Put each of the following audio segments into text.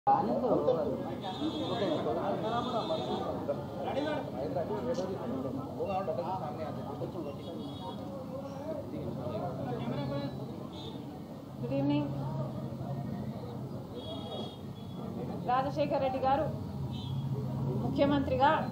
Good evening Rajasekhara Reddy గారు ముఖ్యమంత్రిగా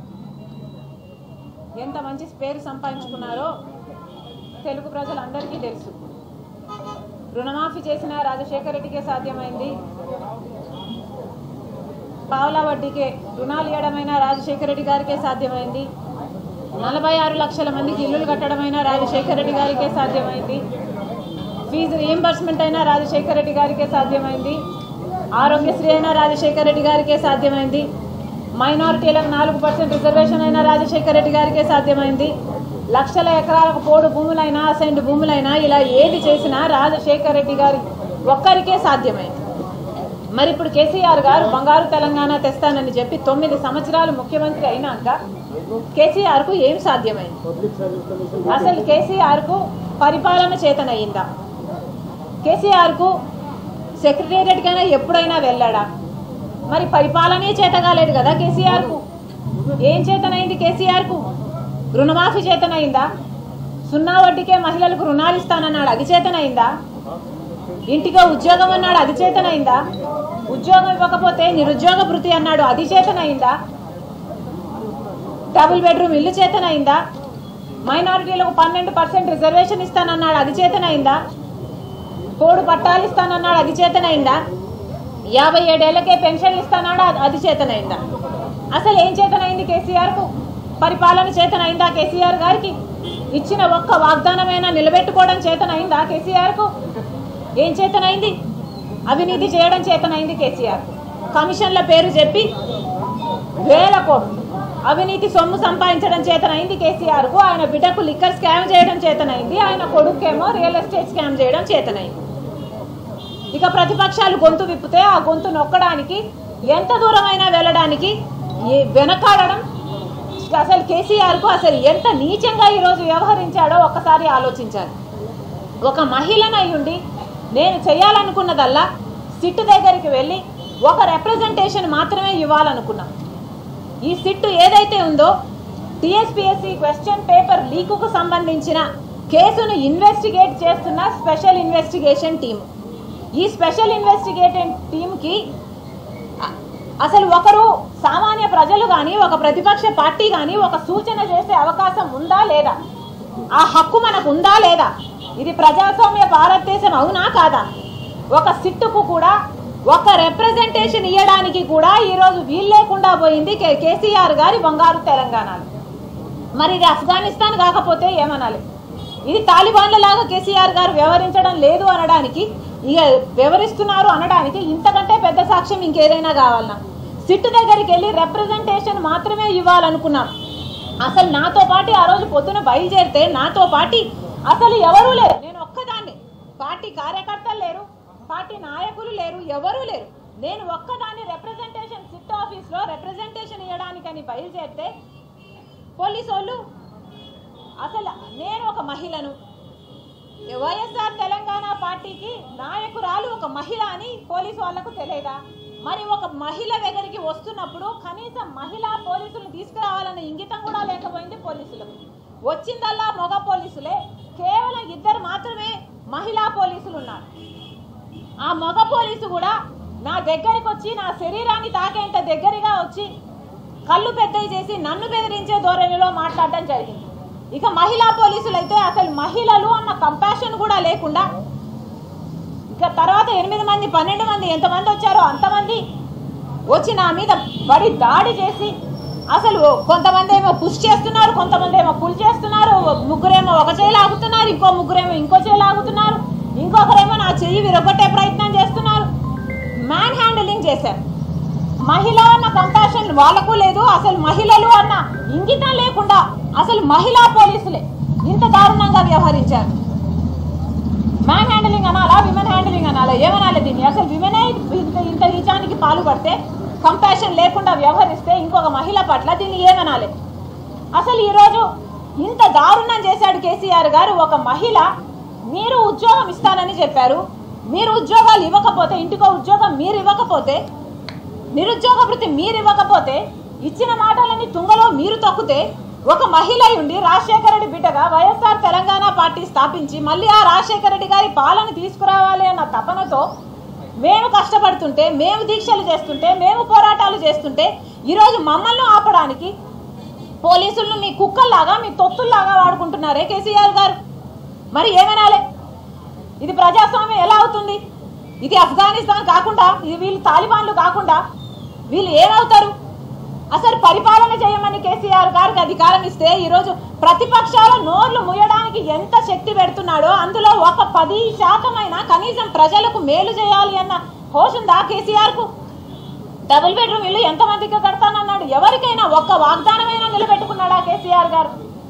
ఎంత మంచి పేరు సంపాదించుకున్నారో తెలుగు ప్రజలందరికీ తెలుసు రుణమాఫీ చేసిన రాజశేఖర రెడ్డికే సాధ్యమైంది పావలా వడ్డీకే రుణాలు ఇవ్వడమైనా రాజశేఖర రెడ్డి గారికే సాధ్యమైంది నలభై ఆరు లక్షల మందికి ఇల్లులు కట్టడమైనా రాజశేఖర రెడ్డి గారికే సాధ్యమైంది ఫీజు రీఎంబర్స్మెంట్ అయినా రాజశేఖర రెడ్డి గారికే సాధ్యమైంది ఆరోగ్యశ్రీ అయినా రాజశేఖర రెడ్డి గారికే సాధ్యమైంది మైనారిటీలకు నాలుగు పర్సెంట్ రిజర్వేషన్ అయినా రాజశేఖర రెడ్డి గారికే సాధ్యమైంది లక్షల ఎకరాలకు పోడు భూములైనా అసైన్డ్ భూములైనా ఇలా ఏది చేసినా రాజశేఖర రెడ్డి గారి ఒక్కరికే సాధ్యమైంది మరి ఇప్పుడు కేసీఆర్ గారు బంగారు తెలంగాణ తెస్తానని చెప్పి తొమ్మిది సంవత్సరాలు ముఖ్యమంత్రి అయినాక కేసీఆర్ కు ఏం సాధ్యమైంది అసలు కేసీఆర్ కు పరిపాలన చేతనయ్యిందా కేసీఆర్ కు సెక్రటేరియట్ కైనా ఎప్పుడైనా వెళ్ళాడా మరి పరిపాలనే చేత కాలేదు కదా కేసీఆర్ కు ఏం చేతనైంది కేసీఆర్ కు రుణమాఫీ చేతనైందా సున్నా వడ్డీకే మహిళలకు రుణాలు ఇస్తానన్నాడు అది చేతనైందా ఇంటికో ఉద్యోగం అన్నాడు అది చేతనైందా ఉద్యోగం ఇవ్వకపోతే నిరుద్యోగ భృతి అన్నాడు అది చేతనైందా డబుల్ బెడ్రూమ్ ఇల్లు చేతనైందా మైనారిటీలకు పన్నెండు పర్సెంట్ రిజర్వేషన్ ఇస్తానన్నాడు అది చేతనైందా కోడు పట్టాలు ఇస్తానన్నాడు అది చేతనైందా యాభై ఏడేళ్లకే పెన్షన్లు ఇస్తానాడు అది- అది చేతనైందా అసలు ఏం చేతనైంది కేసీఆర్ కు పరిపాలన చేతనైందా కేసీఆర్ గారికి ఇచ్చిన ఒక్క వాగ్దానమైనా నిలబెట్టుకోవడం చేతనైందా కేసీఆర్ కు ఏం చేతనైంది అవినీతి చేయడం చేతనైంది కేసీఆర్ కమిషన్ల పేరు చెప్పి వేల కోట్లు అవినీతి సొమ్ము సంపాదించడం చేతనైంది కేసీఆర్ కు ఆయన బిడ్డకు లిక్కర్ స్కామ్ చేయడం చేతనైంది ఆయన కొడుకేమో రియల్ ఎస్టేట్ స్కామ్ చేయడం చేతనైంది ఇక ప్రతిపక్షాలు గొంతు విప్పితే ఆ గొంతు నొక్కడానికి ఎంత దూరమైనా వెళ్ళడానికి ఈ వెనకాడడం అసలు కేసీఆర్ కు అసలు ఎంత నీచంగా ఈరోజు వ్యవహరించాడో ఒక్కసారి ఆలోచించాలి ఒక మహిళను అయ్యుండి నేను చేయాలనుకున్నదల్లా సిట్టు దగ్గరికి వెళ్ళి ఒక రిప్రజెంటేషన్ మాత్రమే ఇవ్వాలనుకున్నా ఈ సిట్టు ఏదైతే ఉందో టిఎస్పిఎస్సి క్వశ్చన్ పేపర్ లీకుకు సంబంధించిన కేసును ఇన్వెస్టిగేట్ చేస్తున్న స్పెషల్ ఇన్వెస్టిగేషన్ టీం ఈ స్పెషల్ ఇన్వెస్టిగేషన్ టీంకి అ- అసలు ఒకరు సామాన్య ప్రజలు కానీ ఒక ప్రతిపక్ష పార్టీ కానీ ఒక సూచన చేసే అవకాశం ఉందా లేదా ఆ హక్కు మనకు ఉందా లేదా ఇది ప్రజాస్వామ్య భారతదేశం అవునా కాదా ఒక సిట్టుకు కూడా ఒక రిప్రజెంటేషన్ ఇవ్వడానికి కూడా ఈరోజు వీలు లేకుండా పోయింది కే- కేసీఆర్ గారి బంగారు తెలంగాణలో మరి ఇది ఆఫ్ఘనిస్తాన్ కాకపోతే ఏమనాలి ఇది తాలిబాన్ల లాగా కేసీఆర్ గారు వ్యవహరించడం లేదు అనడానికి ఇక వ్యవహరిస్తున్నారు అనడానికి ఇంతకంటే పెద్ద సాక్ష్యం ఇంకేదైనా కావాలన్నా సిట్టు దగ్గరికి వెళ్ళి రిప్రజెంటేషన్ మాత్రమే ఇవ్వాలనుకున్నాం అసలు నాతో పాటు ఆ రోజు పొద్దున బయలుదేరితే నాతో పాటి అసలు ఎవరూ లేరు నేను ఒక్కదాన్ని పార్టీ కార్యకర్తలు లేరు పార్టీ నాయకులు లేరు ఎవరూ లేరు నేను ఒక్కదాన్ని రిప్రజెంటేషన్ సిట్ ఆఫీస్లో రిప్రజెంటేషన్ ఇవ్వడానికని బయలుదేరితే పోలీసు వాళ్ళు అసలు నేను ఒక మహిళను వైఎస్ఆర్ తెలంగాణ పార్టీకి నాయకురాలు ఒక మహిళ అని పోలీసు వాళ్లకు తెలియదా మరి ఒక మహిళ దగ్గరికి వస్తున్నప్పుడు కనీసం మహిళా పోలీసులు తీసుకురావాలన్న ఇంగితం కూడా లేకపోయింది పోలీసులకు వచ్చిందల్లా మగ పోలీసులే కేవలం ఇద్దరు మాత్రమే మహిళా పోలీసులు ఉన్నారు ఆ మగ పోలీసు కూడా నా దగ్గరికి వచ్చి నా శరీరాన్ని తాకేంత దగ్గరగా వచ్చి కళ్ళు పెద్దవి చేసి నన్ను బెదిరించే ధోరణిలో మాట్లాడడం జరిగింది ఇక మహిళా పోలీసులు అయితే అసలు మహిళలు అన్న కంపాషన్ కూడా లేకుండా ఇక తర్వాత ఎనిమిది మంది పన్నెండు మంది ఎంతమంది వచ్చారో అంతమంది వచ్చి నా మీద పడి దాడి చేసి అసలు కొంతమంది ఏమో పుష్ చేస్తున్నారు కొంతమంది ఏమో పుల్ చేస్తున్నారు ముగ్గురేమో ఒక చేయి లాగుతున్నారు ఇంకో ముగ్గురేమో ఇంకో చేయి లాగుతున్నారు ఇంకొకరేమో నా చెయ్యి విరగొట్టే ప్రయత్నం చేస్తున్నారు మ్యాన్ హ్యాండిలింగ్ చేశారు మహిళ అన్న కంపాషన్ వాళ్ళకు లేదు అసలు మహిళలు అన్న ఇంగితం లేకుండా అసలు మహిళా పోలీసులే ఇంత దారుణంగా వ్యవహరించారు మ్యాన్ హ్యాండిలింగ్ అనాలా విమెన్ హ్యాండిలింగ్ అనాలా ఏమనాలి దీన్ని అసలు విమెనే ఇంత ఇంత నీచానికి పాల్పడితే కంపాషన్ లేకుండా వ్యవహరిస్తే ఇంకొక మహిళ పట్ల దీన్ని ఏమనాలి అసలు ఈరోజు ఇంత దారుణం చేశాడు కేసీఆర్ గారు ఒక మహిళ మీరు ఉద్యోగం ఇస్తానని చెప్పారు మీరు ఉద్యోగాలు ఇవ్వకపోతే ఇంటికో ఉద్యోగం మీరు ఇవ్వకపోతే నిరుద్యోగ వృత్తి మీరు ఇవ్వకపోతే ఇచ్చిన మాటలని తుంగలో మీరు తొక్కితే ఒక మహిళ ఉండి రాజశేఖర రెడ్డి బిడ్డగా వైఎస్ఆర్ తెలంగాణ పార్టీ స్థాపించి మళ్ళీ ఆ రాజశేఖర రెడ్డి గారి పాలన తీసుకురావాలి అన్న తపనతో మేము కష్టపడుతుంటే మేము దీక్షలు చేస్తుంటే మేము పోరాటాలు చేస్తుంటే ఈరోజు మమ్మల్ని ఆపడానికి పోలీసులను మీ కుక్కల్లాగా మీ తొత్తుల్లాగా వాడుకుంటున్నారే కేసీఆర్ గారు మరి ఏమనాలే ఇది ప్రజాస్వామ్యం ఎలా అవుతుంది ఇది ఆఫ్ఘనిస్తాన్ కాకుండా ఇది వీళ్ళు తాలిబాన్లు కాకుండా వీళ్ళు ఏమవుతారు అసలు పరిపాలన చేయమని కేసీఆర్ గారికి అధికారం ఇస్తే ఈరోజు ప్రతిపక్షాల నోర్లు ముయ్యడానికి ఎంత శక్తి పెడుతున్నాడో అందులో ఒక పది శాతమైనా కనీసం ప్రజలకు మేలు చేయాలి అన్న హోష్ ఉందా కేసీఆర్ కు డబుల్ బెడ్రూమ్ ఇల్లు ఎంతమందికి కడతానన్నాడు ఎవరికైనా ఒక్క వాగ్దానమైనా నిలబెట్టుకున్నాడా కేసీఆర్ గారు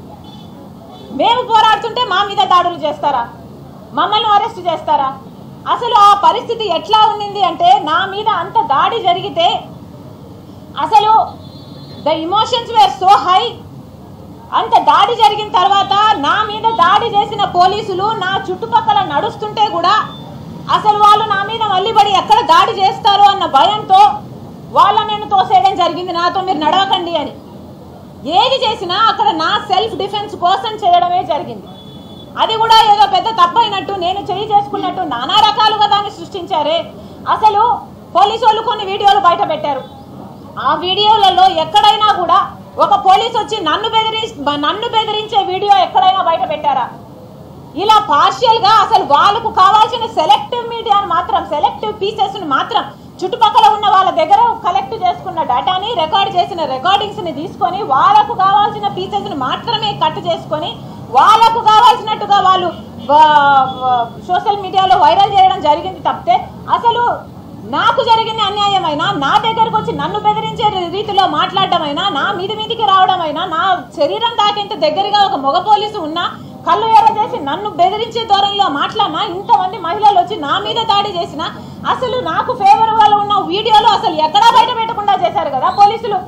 మేము పోరాడుతుంటే మా మీద దాడులు చేస్తారా మమ్మల్ని అరెస్ట్ చేస్తారా అసలు ఆ పరిస్థితి ఎట్లా ఉండింది అంటే నా మీద అంత దాడి జరిగితే అసలు the emotions were so high అంత దాడి జరిగిన తర్వాత నా మీద దాడి చేసిన పోలీసులు నా చుట్టుపక్కల నడుస్తుంటే కూడా అసలు వాళ్ళు నా మీద మళ్ళీ పడి ఎక్కడ దాడి చేస్తారు అన్న భయంతో వాళ్ళ నేను తోసేయడం జరిగింది నాతో మీరు నడవకండి అని ఏది చేసినా అక్కడ నా సెల్ఫ్ డిఫెన్స్ కోసం చేయడమే జరిగింది అది కూడా ఏదో పెద్ద తప్పైనట్టు నేను చేయి చేసుకున్నట్టు నానా రకాలుగా దాన్ని సృష్టించారే అసలు పోలీసు వాళ్ళు కొన్ని వీడియోలు బయట పెట్టారు ఆ వీడియోలలో ఎక్కడైనా కూడా ఒక పోలీస్ వచ్చి నన్ను బెదిరి నన్ను బెదిరించే వీడియో ఎక్కడైనా బయట పెట్టారా ఇలా పార్షియల్ గా అసలు వాళ్ళకు కావాల్సిన సెలెక్టివ్ మీడియాను మాత్రం సెలెక్టివ్ పీసెస్ ని మాత్రం చుట్టుపక్కల ఉన్న వాళ్ళ దగ్గర కలెక్ట్ చేసుకున్న డేటాని రికార్డ్ చేసిన రికార్డింగ్స్ ని తీసుకొని వాళ్ళకు కావాల్సిన పీసెస్ ని మాత్రమే కట్ చేసుకొని వాళ్ళకు కావాల్సినట్టుగా వాళ్ళు సోషల్ మీడియాలో వైరల్ చేయడం జరిగింది తప్పితే అసలు నాకు జరిగిన అన్యాయమైనా నా దగ్గరకు వచ్చి నన్ను బెదిరించే రీతిలో మాట్లాడటమైనా నా మీది మీదికి రావడమైనా నా శరీరం దాకేంత దగ్గరగా ఒక మగ పోలీసు ఉన్నా కళ్ళు ఎర్ర చేసి నన్ను బెదిరించే ధోరణిలో మాట్లాడినా ఇంతమంది మహిళలు వచ్చి నా మీద దాడి చేసిన అసలు నాకు ఫేవరబుల్ ఉన్న వీడియోలు అసలు ఎక్కడా బయట పెట్టకుండా చేశారు కదా పోలీసులు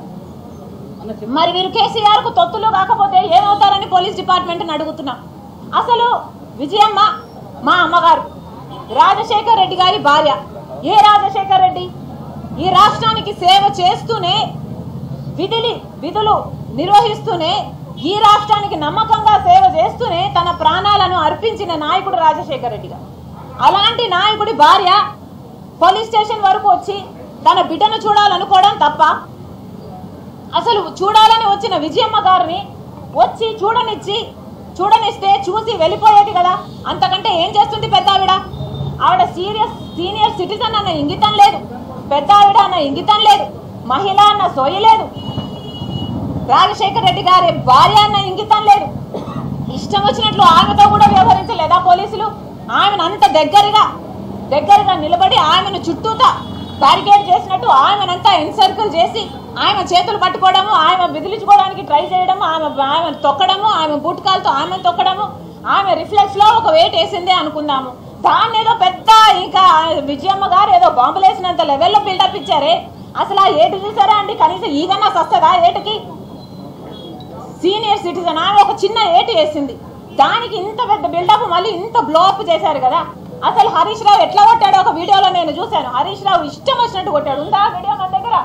మరి వీరు కేసీఆర్ కు తొత్తులు కాకపోతే ఏమవుతారని పోలీస్ డిపార్ట్మెంట్ అడుగుతున్నా అసలు విజయమ్మ మా అమ్మగారు రాజశేఖర్ రెడ్డి గారి భార్య ఏ రాజశేఖర్ రెడ్డి ఈ రాష్ట్రానికి సేవ చేస్తూనే విధులు విధులు నిర్వహిస్తూనే ఈ రాష్ట్రానికి నమ్మకంగా సేవ చేస్తూనే తన ప్రాణాలను అర్పించిన నాయకుడు రాజశేఖర్ రెడ్డి గారు అలాంటి నాయకుడి భార్య పోలీస్ స్టేషన్ వరకు వచ్చి తన బిడ్డను చూడాలనుకోవడం తప్ప అసలు చూడాలని వచ్చిన విజయమ్మ గారిని వచ్చి చూడనిచ్చి చూడనిస్తే చూసి వెళ్ళిపోయేది కదా అంతకంటే ఏం చేస్తుంది పెద్ద ఆవిడ ఆవిడ సీరియస్ సీనియర్ సిటిజన్ అన్న ఇంగితం లేదు పెద్ద ఆవిడ అన్న ఇంగితం లేదు మహిళ అన్న సోయి లేదు రాజశేఖర్ రెడ్డి గారి భార్య అన్న ఇంగితం లేదు ఇష్టం వచ్చినట్లు ఆమెతో కూడా వ్యవహరించలేదా పోలీసులు ఆమెను అంత దగ్గరగా దగ్గరగా నిలబడి ఆమెను చుట్టూతా బ్యారికేడ్ చేసినట్టు ఆమెనంతా ఎన్సర్కిల్ చేసి ఆమె చేతులు పట్టుకోవడము ఆమె విదిలించుకోవడానికి ట్రై చేయడము ఆమె ఆమె తొక్కడము ఆమె బూటకాలతో ఆమె తొక్కడము ఆమె రిఫ్లెక్స్ లో ఒక వెయిట్ వేసిందే అనుకుందాము దాన్ని ఏదో పెద్ద ఇంకా విజయమ్మ గారు ఏదో బాంబులు వేసినంత లెవెల్లో బిల్డప్ ఇచ్చారే అసలు ఆ ఏటు చూసారా అండి కనీసం ఈగన్నా వస్తుందా ఏటుకి సీనియర్ సిటిజన్ ఆమె ఒక చిన్న ఏటు వేసింది దానికి ఇంత పెద్ద బిల్డప్ మళ్ళీ ఇంత బ్లోఅప్ చేశారు కదా అసలు హరీష్ రావు ఎట్లా కొట్టాడో ఒక వీడియోలో నేను చూశాను హరీష్ రావు ఇష్టం వచ్చినట్టు కొట్టాడు ఉందా ఆ వీడియో మన దగ్గర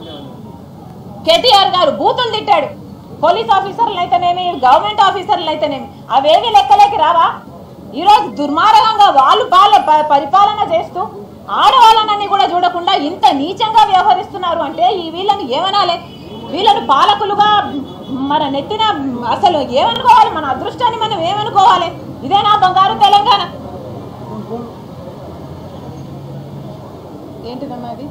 కేటీఆర్ గారు బూతులు తిట్టాడు పోలీస్ ఆఫీసర్లు అయితేనేమి గవర్నమెంట్ ఆఫీసర్లు అయితేనేమి అవేవి లెక్కలేకి రావా ఈరోజు దుర్మార్గంగా వాళ్ళు పాల ప- పరిపాలన చేస్తూ ఆడవాళ్ళనని కూడా చూడకుండా ఇంత నీచంగా వ్యవహరిస్తున్నారు అంటే ఈ వీళ్ళని ఏమనాలి వీళ్ళను పాలకులుగా మన నెత్తిన అసలు ఏమనుకోవాలి మన అదృష్టాన్ని మనం ఏమనుకోవాలి ఇదేనా బంగారు తెలంగాణ ఏంటిదమ్మా అది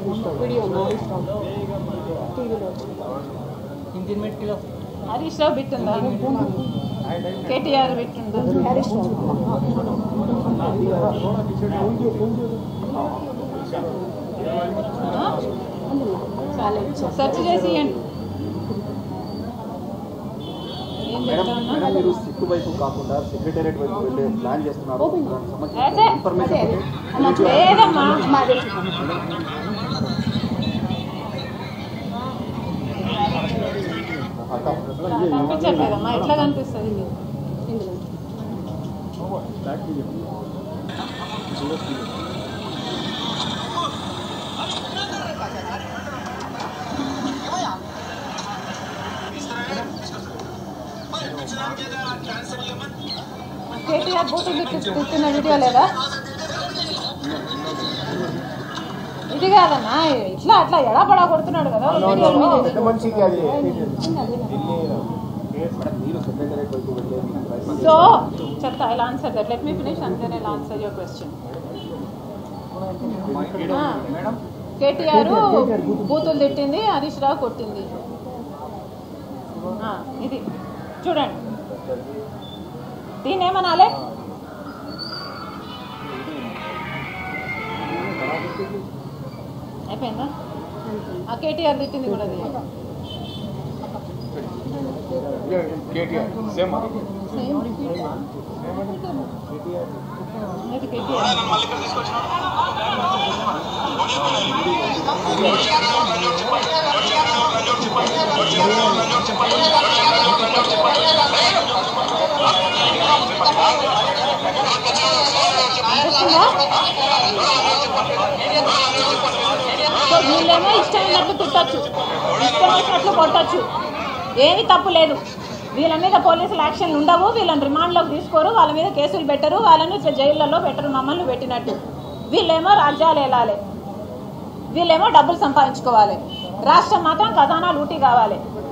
तीन minute kilo Harish Rao bit ఉందా కేటీఆర్ బిట్ ఉందా ఆ? సెర్చ్ చేసి ఇవ్వండి ఏం మేడం చెప్తా ఉన్నా మేడం మీరు సిక్కు వైపు కాకుండా సెక్రటేరియట్ వైపు వెళ్ళే ప్లాన్ చేస్తున్నారు దానికి సంబంధించిన అదే. ఇన్ఫర్మేషన్ ఉంటే లేదమ్మా పంపించట్లేదమ్మా ఎట్లా కనిపిస్తుంది మీకు కేటీఆర్ బూతులు తిట్టి తిట్టిన వీడియో లేదా ఇది కాదన్నా ఇట్లా అట్లా ఎడపడా కొడుతున్నాడు కదా వీడియోల మీద ఇది. పెద్ద మనిషికి అది మేడం మీరు సెక్రటరేట్ వైపు వెళ్ళే ప్రయత్నం సో చెప్తా I answer that let me finish and then I answer your question KTR బూతులు తిట్టింది హరీష్ రావు కొట్టింది ఆ, ఇది చూడండి దీన్ని ఏమనాలే అయిపోయిందా ఆ కేటీఆర్ తిట్టింది కూడా అది కేటీఆర్ సేమ్ ఇది కేటీఆర్ అనిపిస్తుందా? సో వీళ్ళేమో ఇష్టం ఉన్నట్లు తిట్టచ్చు ఇష్టం వచ్చినట్లు కొట్టచ్చు ఏమీ తప్పు లేదు వీళ్ళ మీద పోలీసులు యాక్షన్లు ఉండవు వీళ్ళని రిమాండ్లోకి తీసుకోరు వాళ్ళ మీద కేసులు పెట్టరు వాళ్ళని ఇట్లా జైళ్ళలో పెట్టరు మమ్మల్ని పెట్టినట్టు వీళ్ళేమో రాజ్యాలు వెళ్ళాలి వీళ్ళేమో డబ్బులు సంపాదించుకోవాలి రాష్ట్రం మాత్రం ఖజానా లూటీ కావాలి